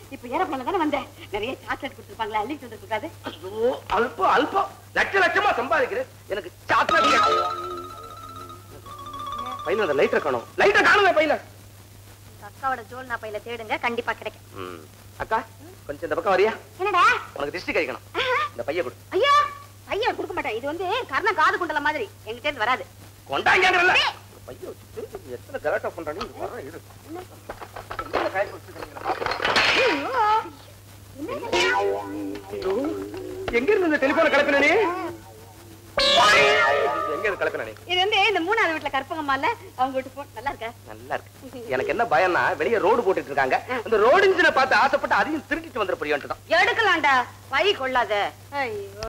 இப்ப ஏரோப்ளேன்ல தானே வந்தேன் நிறைய சாக்லேட் கொடுத்துருப்பாங்களா அள்ளிட்டு வந்து கூடாது ஐயோ அல்பம் அல்பம் லட்ச லட்சமா சம்பாதிக்கிறேன் எனக்கு சாக்லேட் பையில அந்த லைட்டர் காணும் லைட்டர் காணுங்க பையில அக்காவோட ஜோல் நான் பையில தேடுங்க கண்டிப்பா கிடைக்கும் ம். அக்கா கொஞ்சம் இந்த பக்கம் வரியா என்னடா உனக்கு திருஷ்டி கழிக்கணும் இந்த பைய கொடு ஐயோ ஐயா கொடுக்க மாட்டேன் இது வந்து கர்ண காது குண்டல மாதிரி எங்கிட்ட இருந்து வராது கொண்டாங்கன்றல பைய வச்சுட்டு எத்தனை கரெக்டா பண்றானே இங்க வர இரு எத்தனை காய் வச்சிருக்கீங்க ஐயோ, எங்க இருந்து இந்த டெலிபோனை கலப்பின நீ எங்க இருந்து கலப்பின நீ இது வந்து இந்த மூணாவது வீட்டுல கற்பகம்மா இல்ல அவங்க வீட்டு போன் நல்லா இருக்க நல்லா இருக்கு எனக்கு என்ன பயம்னா வெளிய ரோடு போட்டுட்டு இருக்காங்க அந்த ரோடு இன்ஜினை பார்த்து ஆசைப்பட்டு அதையும் திருட்டிட்டு வந்துட புரியான்ட்டு தான் எடுக்கலாம்டா பை கொள்ளாத ஐயோ